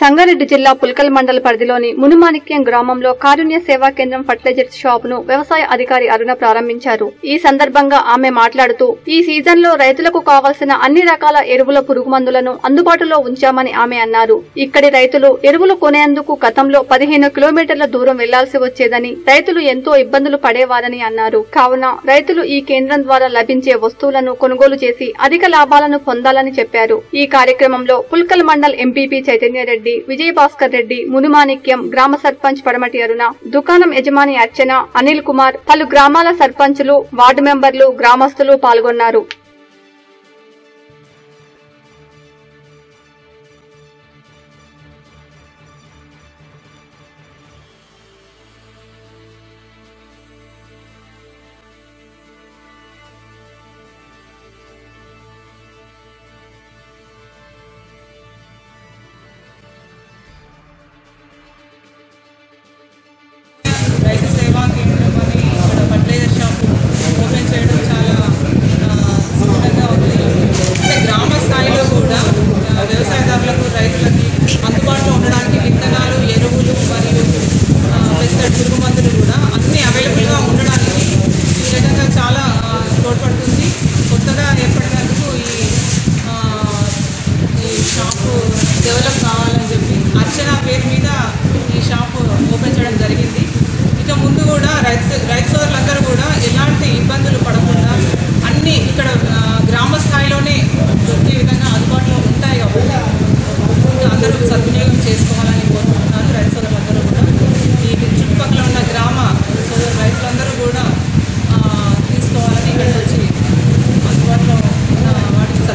సంగారెడ్డి జిల్లా పుల్కల్ మండల పరిధిలోని మునుమాణిక్యం గ్రామంలో కారుణ్య సేవా కేంద్రం ఫర్టిలైజర్స్ షాప్ ను వ్యవసాయ అధికారి అరుణ ప్రారంభించారు ఈ సందర్భంగా ఆమె మాట్లాడుతూ ఈ సీజన్ లో రైతులకు కావలసిన అన్ని రకాల ఎరువుల పురుగు మందులను అందుబాటులో ఉంచామని ఆమె అన్నారు ఇక్కడి రైతులు ఎరువులు కొనేందుకు గతంలో పదిహేను కిలోమీటర్ల దూరం వెళ్లాల్సి వచ్చేదని రైతులు ఎంతో ఇబ్బందులు పడేవారని అన్నారు కావున రైతులు ఈ కేంద్రం ద్వారా లభించే వస్తువులను కొనుగోలు చేసి అధిక లాభాలను పొందాలని చెప్పారు ఈ కార్యక్రమంలో పుల్కల్ మండల్ ఎంపీపీ చైతన్యరెడ్డి విజయభాస్కర్ రెడ్డి మునుమాణిక్యం గ్రామ సర్పంచ్ పడమటి అరుణ దుకాణం యజమాని అర్చన అనిల్ కుమార్ పలు గ్రామాల సర్పంచులు వార్డు మెంబర్లు గ్రామస్తులు పాల్గొన్నారు